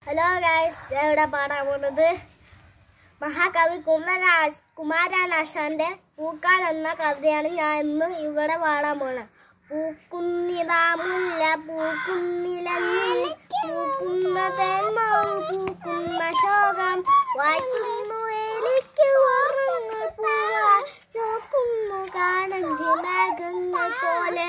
hello guys ഇവിടെ പാടാൻ പോകുന്നത് മഹാകവി കുമാര കുമാരനാശാന്റെ പൂക്കാൾ എന്ന കവിതയാണ് ഞാൻ ഇന്ന് ഇവിടെ പാടാൻ പോണത് പൂക്കുന്നിതാ മുല്ല പൂക്കുന്നില പൂക്കുന്ന തേന്മാവ് പൂക്കുന്ന ശോകം വായിക്കുന്നു എനിക്ക് വർണ്ണങ്ങൾ പൂവാ ചോക്കുന്നു കാണന്തി മേഘങ്ങൾ പോലെ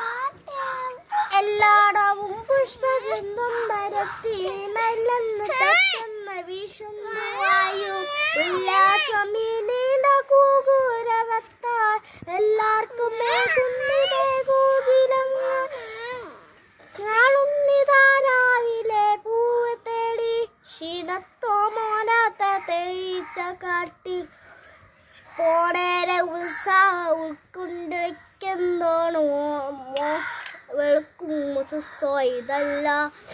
എല്ലായിടവും പുഷ്പഗന്ധം പരത്തി മെല്ലെന്ന് തട്ടുന്ന വീശുന്ന വായു ഉല്ലാസമീ നീണ്ട കൂകൂരവത്താൽ എല്ലാവർക്കും മേഘുന്നിതേ കോകിലങ്ങ് കാണുന്നിതാ രാവിലെ പൂവ് തേടി ക്ഷീണത്തോ മോനാത്ത തേയിച്ച കാട്ടി പോണേരെ ഉത്സാഹം ഉൾക്കൊണ്ട് വെക്കുന്നോണോ വെളുക്കും മുസോ ഇതല്ല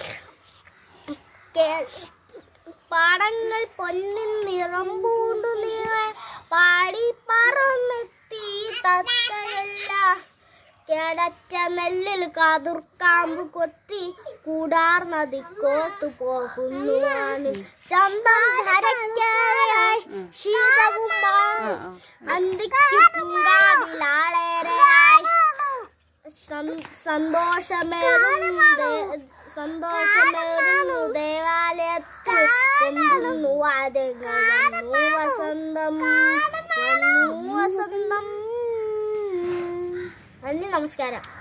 കേ- പാടങ്ങൾ പൊന്നിൻ നിറം പൂണ്ടു നീറ പാടി പറന്നെത്തി തത്തയല്ല കേടച്ച നെല്ലിൽ കാതുർക്കാമ്പ് കൊത്തി കൂടാർ നദിക്കോത്തു പോകുന്നു ഞാനും ചന്തം ഹരക്കാരായി ശീതവും അന്തിക്ക് പൂങ്കാവിലാളേറെയായി സം- സന്തോഷമേറുന്നു ദേ- സന്തോഷമേറുന്നു ദേവാലയത്തിൽ കൊണ്ടുന്നു വാദ്യങ്ങൾ വന്നു വസന്തം വന്നു വസന്തം നന്ദി നമസ്കാരം